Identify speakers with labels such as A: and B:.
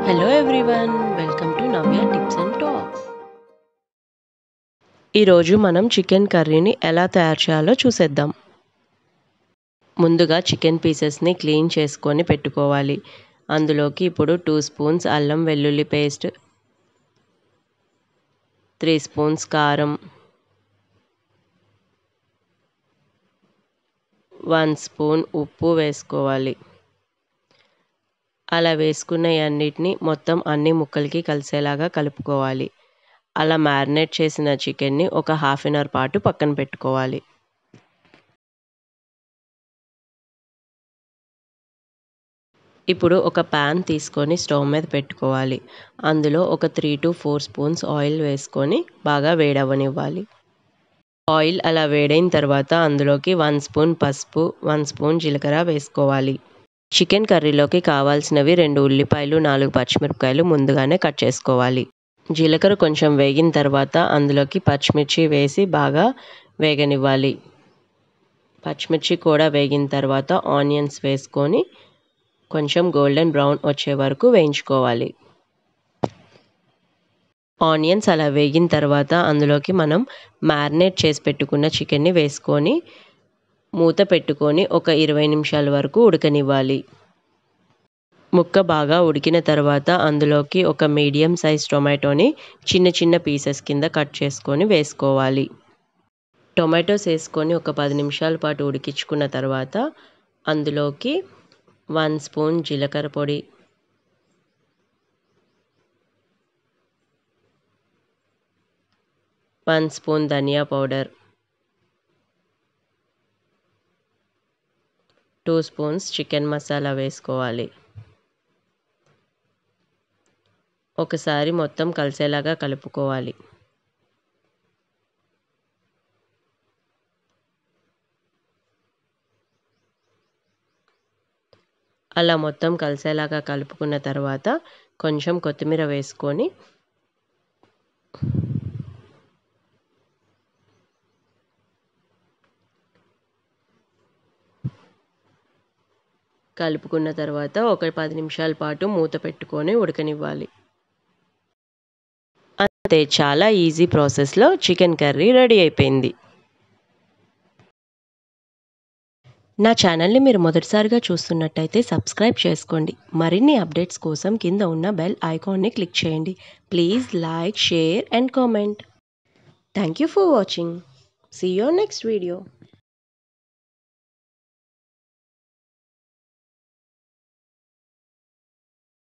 A: hello everyone welcome to Navya tips and talks ఈరోజు మనం chicken కర్రీని ఎలా తయారు చేయాలో చూసేద్దాం ముందుగా చికెన్ పీసెస్ని క్లీన్ చేసుకొని పెట్టుకోవాలి అందులోకి ఇప్పుడు టూ స్పూన్స్ అల్లం వెల్లుల్లి పేస్ట్ త్రీ స్పూన్స్ కారం వన్ స్పూన్ ఉప్పు వేసుకోవాలి అలా వేసుకున్న అన్నిటిని మొత్తం అన్ని ముక్కలకి కలిసేలాగా కలుపుకోవాలి అలా మ్యారినేట్ చేసిన చికెన్ని ఒక హాఫ్ అన్ అవర్ పాటు పక్కన పెట్టుకోవాలి ఇప్పుడు ఒక ప్యాన్ తీసుకొని స్టవ్ మీద పెట్టుకోవాలి అందులో ఒక three to four spoons oil వేసుకొని బాగా వేడవనివ్వాలి ఆయిల్ అలా వేడైన తర్వాత అందులోకి వన్ స్పూన్ పసుపు వన్ స్పూన్ జీలకర్ర వేసుకోవాలి చికెన్ కర్రీలోకి కావాల్సినవి రెండు ఉల్లిపాయలు నాలుగు పచ్చిమిరపకాయలు ముందుగానే కట్ చేసుకోవాలి జీలకర్ర కొంచెం వేగిన తర్వాత అందులోకి పచ్చిమిర్చి వేసి బాగా వేగనివ్వాలి పచ్చిమిర్చి కూడా వేగిన తర్వాత ఆనియన్స్ వేసుకొని కొంచెం గోల్డెన్ బ్రౌన్ వచ్చే వరకు వేయించుకోవాలి ఆనియన్స్ అలా వేగిన తర్వాత అందులోకి మనం మ్యారినేట్ చేసి పెట్టుకున్న చికెన్ని వేసుకొని మూత పెట్టుకొని ఒక ఇరవై నిమిషాల వరకు ఉడకనివ్వాలి ముక్క బాగా ఉడికిన తర్వాత అందులోకి ఒక మీడియం సైజ్ టొమాటోని చిన్న చిన్న పీసెస్ కింద కట్ చేసుకొని వేసుకోవాలి టొమాటోస్ వేసుకొని ఒక పది నిమిషాల పాటు ఉడికించుకున్న తర్వాత అందులోకి వన్ స్పూన్ జీలకర్ర పొడి వన్ స్పూన్ ధనియా powder two spoons chicken masala వేసుకోవాలి ఒకసారి మొత్తం కలిసేలాగా కలుపుకోవాలి అలా మొత్తం కలిసేలాగా కలుపుకున్న తర్వాత కొంచెం కొత్తిమీర వేసుకొని కలుపుకున్న తర్వాత ఒక పది నిమిషాల పాటు మూత పెట్టుకొని ఉడకనివ్వాలి అంతే చాలా ఈజీ ప్రాసెస్లో చికెన్ కర్రీ రెడీ అయిపోయింది నా ఛానల్ని మీరు మొదటిసారిగా చూస్తున్నట్టయితే సబ్స్క్రైబ్ చేసుకోండి మరిన్ని అప్డేట్స్ కోసం కింద ఉన్న బెల్ ఐకాన్ని క్లిక్ చేయండి please like share and comment thank you for watching see your next video